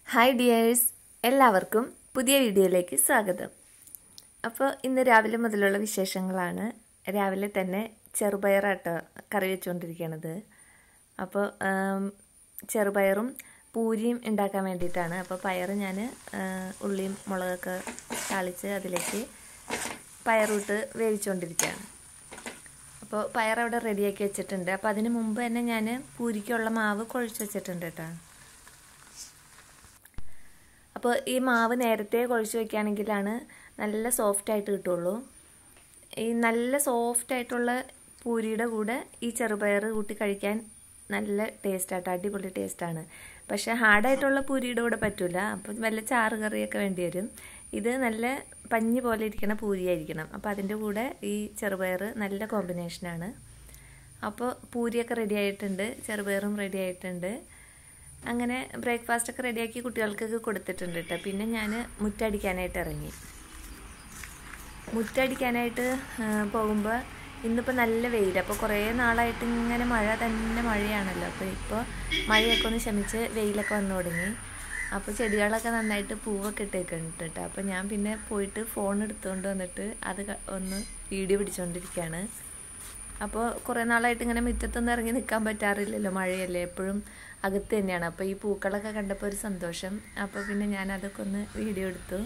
hi dears എല്ലാവർക്കും പുതിയ വീഡിയോയിലേക്ക് സ്വാഗതം അപ്പോൾ ഇന്ന് രാവിലെ മുതലുള്ള വിശേഷങ്ങളാണ് രാവിലെ തന്നെ ചെറുപയറാട്ടോ കറി വെച്ചുകൊണ്ടിരിക്കണത് അപ്പോൾ ആം, ചെറുപയറും പൂരിയും ഉണ്ടാക്കാൻ വേണ്ടിയിട്ടാണ് അപ്പോൾ പയർ ഞാൻ ഉള്ളിയും മുളകൊക്കെ താളിച്ച് അതിലേക്ക് പയറിട്ട് വേവിച്ചുകൊണ്ടിരിക്കുകയാണ് അപ്പോൾ പയർ അവിടെ റെഡിയാക്കി വെച്ചിട്ടുണ്ട് അപ്പോൾ അതിന് മുമ്പ് തന്നെ ഞാൻ പൂരിക്കുള്ള മാവ് കുഴച്ച് വെച്ചിട്ടുണ്ട് കേട്ടോ അപ്പോൾ ഈ മാവ് നേരത്തെ കുഴച്ച് വെക്കുകയാണെങ്കിലാണ് നല്ല സോഫ്റ്റ് ആയിട്ട് കിട്ടുള്ളൂ ഈ നല്ല സോഫ്റ്റ് ആയിട്ടുള്ള പൂരിയുടെ കൂടെ ഈ ചെറുപയർ കൂട്ടി കഴിക്കാൻ നല്ല ടേസ്റ്റാട്ടോ അടിപൊളി ടേസ്റ്റാണ് പക്ഷേ ഹാർഡായിട്ടുള്ള പൂരിയുടെ കൂടെ പറ്റില്ല അപ്പോൾ വല്ല ചാറ് കറിയൊക്കെ വേണ്ടി വരും ഇത് നല്ല പഞ്ഞി പോലെ ഇരിക്കുന്ന പൂരിയായിരിക്കണം അപ്പോൾ അതിൻ്റെ കൂടെ ഈ ചെറുപയർ നല്ല കോമ്പിനേഷനാണ് അപ്പോൾ പൂരിയൊക്കെ റെഡി ആയിട്ടുണ്ട് ചെറുപയറും റെഡി ആയിട്ടുണ്ട് അങ്ങനെ ബ്രേക്ക്ഫാസ്റ്റ് ഒക്കെ റെഡിയാക്കി കുട്ടികൾക്കൊക്കെ കൊടുത്തിട്ടുണ്ട് കേട്ടോ പിന്നെ ഞാൻ മുറ്റടിക്കാനായിട്ട് ഇറങ്ങി മുറ്റടിക്കാനായിട്ട് പോകുമ്പോൾ ഇന്നിപ്പോൾ നല്ല വെയിൽ അപ്പോൾ കുറേ നാളായിട്ട് ഇങ്ങനെ മഴ തന്നെ മഴയാണല്ലോ അപ്പോൾ ഇപ്പോൾ മഴയൊക്കെ ഒന്ന് ശമിച്ച് വെയിലൊക്കെ വന്നു തുടങ്ങി അപ്പോൾ ചെടികളൊക്കെ നന്നായിട്ട് പൂവൊക്കെ ഇട്ടേക്കുന്നുണ്ട് കേട്ടോ അപ്പോൾ ഞാൻ പിന്നെ പോയിട്ട് ഫോൺ എടുത്തുകൊണ്ട് വന്നിട്ട് അത് ക- ഒന്ന് വീഡിയോ പിടിച്ചുകൊണ്ടിരിക്കുകയാണ് അപ്പോൾ കുറേ നാളായിട്ട് ഇങ്ങനെ മുറ്റത്തൊന്നും ഇറങ്ങി നിൽക്കാൻ പറ്റാറില്ലല്ലോ മഴയല്ലേ എപ്പോഴും അകത്ത് തന്നെയാണ് അപ്പോൾ ഈ പൂക്കളൊക്കെ കണ്ടപ്പോൾ ഒരു സന്തോഷം അപ്പോൾ പിന്നെ ഞാൻ അതൊക്കെ ഒന്ന് വീഡിയോ എടുത്തു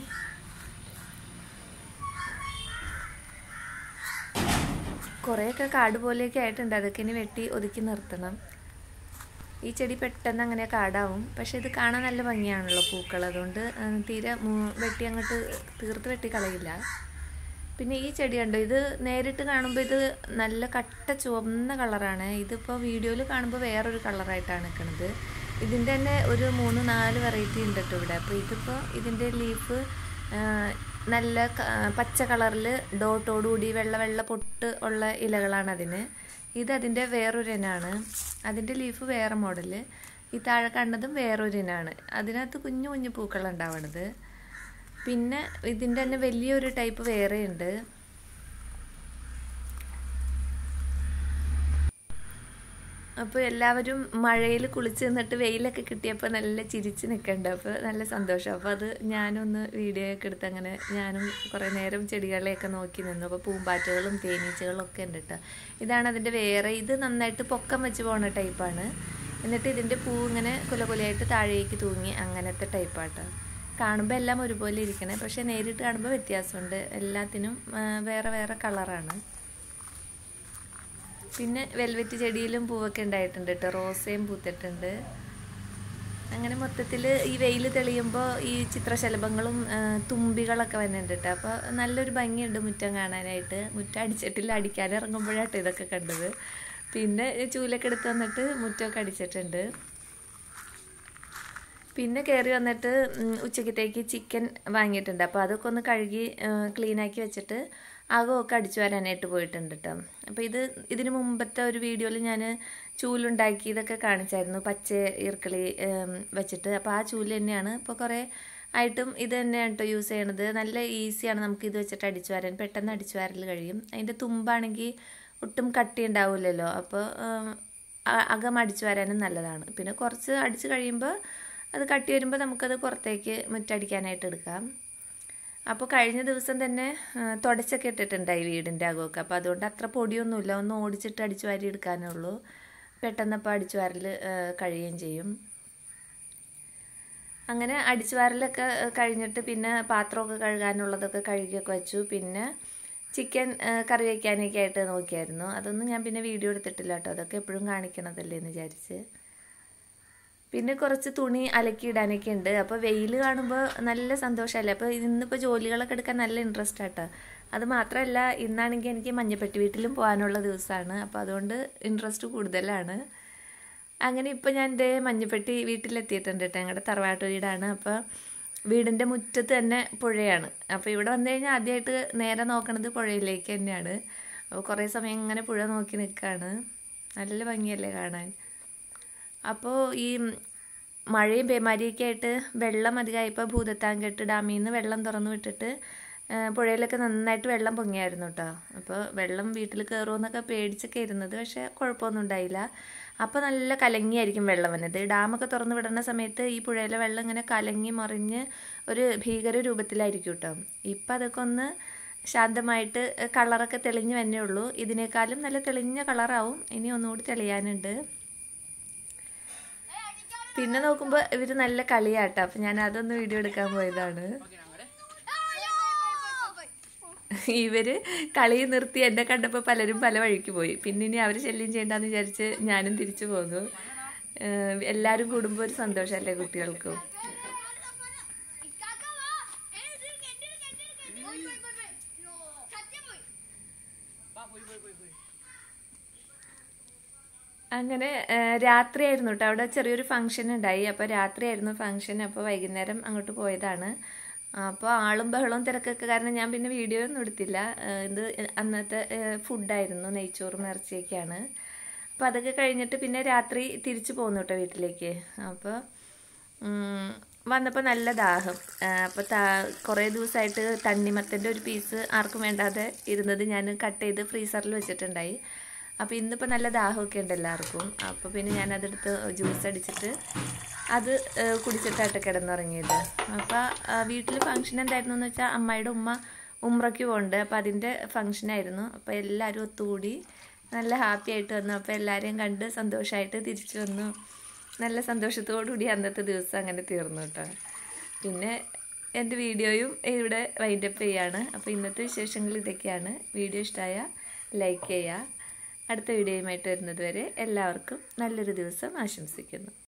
കുറേയൊക്കെ കാട് പോലെയൊക്കെ ആയിട്ടുണ്ട് അതൊക്കെ ഇനി വെട്ടി ഒതുക്കി നിർത്തണം ഈ ചെടി പെട്ടെന്ന് അങ്ങനെ കാടാവും പക്ഷെ ഇത് കാണാൻ നല്ല ഭംഗിയാണല്ലോ പൂക്കൾ അതുകൊണ്ട് ഉം, തീരെ മു- വെട്ടി അങ്ങോട്ട് തീർത്ത് വെട്ടി കളയില്ല പിന്നെ ഈ ചെടി കണ്ടോ ഇത് നേരിട്ട് കാണുമ്പോൾ ഇത് നല്ല കട്ട ചുവന്ന കളറാണ് ഇതിപ്പോൾ വീഡിയോയിൽ കാണുമ്പോൾ വേറൊരു കളറായിട്ടാണ് നിൽക്കുന്നത് ഇതിൻ്റെ തന്നെ ഒരു മൂന്ന് നാല് വെറൈറ്റി ഉണ്ട് കേട്ടോ ഇവിടെ അപ്പോൾ ഇതിപ്പോൾ ഇതിൻ്റെ ലീഫ് നല്ല ക- പച്ച കളറിൽ ഡോട്ടോടുകൂടി വെള്ള വെള്ള പൊട്ട് ഉള്ള ഇലകളാണ് അതിന് ഇത് അതിൻ്റെ വേറൊരു ഇനാണ് അതിൻ്റെ ലീഫ് വേറെ മോഡല് ഈ താഴെ കണ്ടതും വേറൊരു ഇനാണ് അതിനകത്ത് കുഞ്ഞു കുഞ്ഞു പൂക്കൾ ഉണ്ടാവണത് പിന്നെ ഇതിൻ്റെ തന്നെ വലിയൊരു ടൈപ്പ് വേറെ ഉണ്ട് അപ്പോൾ എല്ലാവരും മഴയിൽ കുളിച്ച് നിന്നിട്ട് വെയിലൊക്കെ കിട്ടിയപ്പോൾ നല്ല ചിരിച്ച് നിൽക്കണ്ട അപ്പോൾ നല്ല സന്തോഷം അപ്പോൾ അത് ഞാനൊന്ന് വീഡിയോ ഒക്കെ എടുത്ത് അങ്ങനെ ഞാനും കുറേ നേരം ചെടികളെയൊക്കെ നോക്കി നിന്നു അപ്പോൾ പൂമ്പാറ്റകളും തേനീച്ചകളും ഒക്കെ ഉണ്ട് കേട്ടോ ഇതാണ് അതിൻ്റെ വേറെ ഇത് നന്നായിട്ട് പൊക്കം വെച്ച് പോണ ടൈപ്പാണ് എന്നിട്ട് ഇതിൻ്റെ പൂ ഇങ്ങനെ കുല കുലയായിട്ട് താഴേക്ക് തൂങ്ങി അങ്ങനത്തെ ടൈപ്പാട്ടോ കാണുമ്പോൾ എല്ലാം ഒരുപോലെ ഇരിക്കണേ പക്ഷേ നേരിട്ട് കാണുമ്പോൾ വ്യത്യാസമുണ്ട് എല്ലാത്തിനും ആ, വേറെ വേറെ കളറാണ് പിന്നെ വെൽവെറ്റ് ചെടിയിലും പൂവൊക്കെ ഉണ്ടായിട്ടുണ്ട് കേട്ടോ റോസയും പൂത്തിട്ടുണ്ട് അങ്ങനെ മൊത്തത്തിൽ ഈ വെയിൽ തെളിയുമ്പോൾ ഈ ചിത്രശലഭങ്ങളും ആ, തുമ്പികളൊക്കെ വരുന്നുണ്ട് കേട്ടോ അപ്പോൾ നല്ലൊരു ഭംഗിയുണ്ട് മുറ്റം കാണാനായിട്ട് മുറ്റം അടിച്ചിട്ടില്ല അടിക്കാൻ ഇറങ്ങുമ്പോഴാട്ടോ ഇതൊക്കെ കണ്ടത് പിന്നെ ചൂലൊക്കെ എടുത്ത് വന്നിട്ട് മുറ്റമൊക്കെ അടിച്ചിട്ടുണ്ട് പിന്നെ കയറി വന്നിട്ട് ഉം, ഉച്ചക്കത്തേക്ക് ചിക്കൻ വാങ്ങിയിട്ടുണ്ട് അപ്പോൾ അതൊക്കെ ഒന്ന് കഴുകി ക്ലീനാക്കി വെച്ചിട്ട് അകമൊക്കെ അടിച്ചു വരാനായിട്ട് പോയിട്ടുണ്ട് കേട്ടോ അപ്പോൾ ഇത് ഇതിന് മുമ്പത്തെ ഒരു വീഡിയോയിൽ ഞാൻ ചൂലുണ്ടാക്കി ഇതൊക്കെ കാണിച്ചായിരുന്നു പച്ച ഈർക്കിളി ഉം, വെച്ചിട്ട് അപ്പോൾ ആ ചൂല് തന്നെയാണ് ഇപ്പോൾ കുറേ ആയിട്ടും ഇത് തന്നെയാണ് കേട്ടോ യൂസ് ചെയ്യണത് നല്ല ഈസിയാണ് നമുക്ക് ഇത് വെച്ചിട്ട് അടിച്ചു വരാൻ പെട്ടെന്ന് അടിച്ചു വരൽ കഴിയും അതിൻ്റെ തുമ്പാണെങ്കിൽ ഒട്ടും കട്ടി ഉണ്ടാവില്ലല്ലോ അപ്പോൾ ഉം, അ- അകം അടിച്ചു വരാനും നല്ലതാണ് പിന്നെ കുറച്ച് അടിച്ച് കഴിയുമ്പോൾ അത് കട്ടി വരുമ്പോൾ നമുക്കത് പുറത്തേക്ക് മുറ്റടിക്കാനായിട്ട് എടുക്കാം അപ്പോൾ കഴിഞ്ഞ ദിവസം തന്നെ ആ, തുടച്ചൊക്കെ ഇട്ടിട്ടുണ്ടായി വീടിൻ്റെ അകമൊക്കെ അപ്പോൾ അതുകൊണ്ട് അത്ര പൊടിയൊന്നുമില്ല ഒന്ന് ഓടിച്ചിട്ട് അടിച്ചു വാരി എടുക്കാനേ ഉള്ളൂ പെട്ടെന്നപ്പോൾ അടിച്ചു വാരൽ കഴിയുകയും ചെയ്യും അങ്ങനെ അടിച്ചു വാരലൊക്കെ ഏഹ്, കഴിഞ്ഞിട്ട് പിന്നെ പാത്രമൊക്കെ കഴുകാനുള്ളതൊക്കെ കഴുകിയൊക്കെ വെച്ചു പിന്നെ ചിക്കൻ ഏഹ്, കറി വയ്ക്കാനൊക്കെ ആയിട്ട് നോക്കിയായിരുന്നു അതൊന്നും ഞാൻ പിന്നെ വീഡിയോ എടുത്തിട്ടില്ല കേട്ടോ അതൊക്കെ എപ്പോഴും കാണിക്കണതല്ലേ എന്ന് വിചാരിച്ച് പിന്നെ കുറച്ച് തുണി അലക്കിയിടാനൊക്കെ ഉണ്ട് അപ്പോൾ വെയിൽ കാണുമ്പോൾ നല്ല സന്തോഷമല്ലേ അപ്പോൾ ഇന്നിപ്പോൾ ജോലികളൊക്കെ എടുക്കാൻ നല്ല ഇൻട്രസ്റ്റ് ആട്ടോ അത് മാത്രമല്ല ഇന്നാണെങ്കിൽ എനിക്ക് മഞ്ഞപ്പെട്ടി വീട്ടിലും പോകാനുള്ള ദിവസമാണ് അപ്പോൾ അതുകൊണ്ട് ഇൻട്രസ്റ്റ് കൂടുതലാണ് അങ്ങനെ ഇപ്പോൾ ഞാൻ എൻ്റെ മഞ്ഞപ്പെട്ടി വീട്ടിലെത്തിയിട്ടുണ്ട് കേട്ടോ ഞങ്ങളുടെ തറവാട്ട് വീടാണ് അപ്പോൾ വീടിൻ്റെ മുറ്റത്ത് തന്നെ പുഴയാണ് അപ്പോൾ ഇവിടെ വന്നു കഴിഞ്ഞാൽ ആദ്യമായിട്ട് നേരെ നോക്കണത് പുഴയിലേക്ക് തന്നെയാണ് അപ്പോൾ കുറേ സമയം ഇങ്ങനെ പുഴ നോക്കി നിൽക്കുകയാണ് നല്ല ഭംഗിയല്ലേ കാണാൻ അപ്പോൾ ഈ മഴയും പേമാരിയൊക്കെ ആയിട്ട് വെള്ളം അധികമായപ്പോൾ ഭൂതത്താൻകെട്ട് ഡാമിൽ നിന്ന് വെള്ളം തുറന്നു വിട്ടിട്ട് ആ, പുഴയിലൊക്കെ നന്നായിട്ട് വെള്ളം പൊങ്ങിയായിരുന്നു കേട്ടോ അപ്പോൾ വെള്ളം വീട്ടിൽ കയറുമെന്നൊക്കെ പേടിച്ചൊക്കെ ഇരുന്നത് പക്ഷേ കുഴപ്പമൊന്നും ഉണ്ടായില്ല അപ്പോൾ നല്ല കലങ്ങിയായിരിക്കും വെള്ളം വന്നത് ഡാമൊക്കെ തുറന്ന് വിടുന്ന സമയത്ത് ഈ പുഴയിലെ വെള്ളം ഇങ്ങനെ കലങ്ങി മറിഞ്ഞ് ഒരു ഭീകര രൂപത്തിലായിരിക്കും കേട്ടോ ഇപ്പം അതൊക്കെ ഒന്ന് ശാന്തമായിട്ട് കളറൊക്കെ തെളിഞ്ഞ് വന്നേ ഉള്ളൂ ഇതിനേക്കാളും നല്ല തെളിഞ്ഞ കളറാവും ഇനി ഒന്നുകൂടി തെളിയാനുണ്ട് പിന്നെ നോക്കുമ്പോൾ ഇവർ നല്ല കളിയാട്ടോ അപ്പം ഞാൻ അതൊന്ന് വീഡിയോ എടുക്കാൻ പോയതാണ് ഇവര് കളി നിർത്തി എന്നെ കണ്ടപ്പോൾ പലരും പല വഴിക്ക് പോയി പിന്നെ ഇനി അവർ ശല്യം ചെയ്യണ്ടെന്ന് വിചാരിച്ച് ഞാനും തിരിച്ചു പോന്നു ഏഹ് എല്ലാവരും കൂടുമ്പോൾ ഒരു സന്തോഷമല്ലേ കുട്ടികൾക്കും അങ്ങനെ ഏഹ് രാത്രിയായിരുന്നു കേട്ടോ അവിടെ ചെറിയൊരു ഫംഗ്ഷൻ ഉണ്ടായി അപ്പോൾ രാത്രിയായിരുന്നു ഫംഗ്ഷൻ അപ്പോൾ വൈകുന്നേരം അങ്ങോട്ട് പോയതാണ് അപ്പോൾ ആളും ബഹളവും തിരക്കൊക്കെ കാരണം ഞാൻ പിന്നെ വീഡിയോ ഒന്നും എടുത്തില്ല ഏഹ് ഇത് അന്നത്തെ ഏഹ് ഫുഡായിരുന്നു നെയ്ച്ചോറും ഇറച്ചിയൊക്കെയാണ് അപ്പോൾ അതൊക്കെ കഴിഞ്ഞിട്ട് പിന്നെ രാത്രി തിരിച്ചു പോന്നു കേട്ടോ വീട്ടിലേക്ക് അപ്പോൾ വന്നപ്പോൾ നല്ല ദാഹം അപ്പോൾ താ കുറേ ദിവസമായിട്ട് തണ്ണിമത്തൻ്റെ ഒരു പീസ് ആർക്കും വേണ്ടാതെ ഇരുന്നത് ഞാൻ കട്ട് ചെയ്ത് ഫ്രീസറിൽ വെച്ചിട്ടുണ്ടായി അപ്പോൾ ഇന്നിപ്പോൾ നല്ല ദാഹമൊക്കെ ഉണ്ട് എല്ലാവർക്കും അപ്പോൾ പിന്നെ ഞാനതെടുത്ത് ജ്യൂസ് അടിച്ചിട്ട് അത് ഏഹ് കുടിച്ചിട്ടായിട്ട് കിടന്നുറങ്ങിയത് അപ്പോൾ വീട്ടിൽ ഫംഗ്ഷൻ എന്തായിരുന്നു എന്ന് വെച്ചാൽ അമ്മയുടെ ഉമ്മ ഉമ്രയ്ക്ക് പോകുന്നുണ്ട് അപ്പോൾ അതിൻ്റെ ഫംഗ്ഷനായിരുന്നു അപ്പോൾ എല്ലാവരും ഒത്തുകൂടി നല്ല ഹാപ്പി ആയിട്ട് വന്നു അപ്പോൾ എല്ലാവരെയും കണ്ട് സന്തോഷമായിട്ട് തിരിച്ചു വന്നു നല്ല സന്തോഷത്തോടു കൂടി അന്നത്തെ ദിവസം അങ്ങനെ തീർന്നു കേട്ടോ പിന്നെ എൻ്റെ വീഡിയോയും ഇവിടെ വൈൻഡപ്പ് ചെയ്യാണ് അപ്പോൾ ഇന്നത്തെ വിശേഷങ്ങൾ ഇതൊക്കെയാണ് വീഡിയോ ഇഷ്ടമായ ലൈക്ക് ചെയ്യുക അടുത്ത വീഡിയോയുമായിട്ട് വരുന്നത് വരെ എല്ലാവർക്കും നല്ലൊരു ദിവസം ആശംസിക്കുന്നു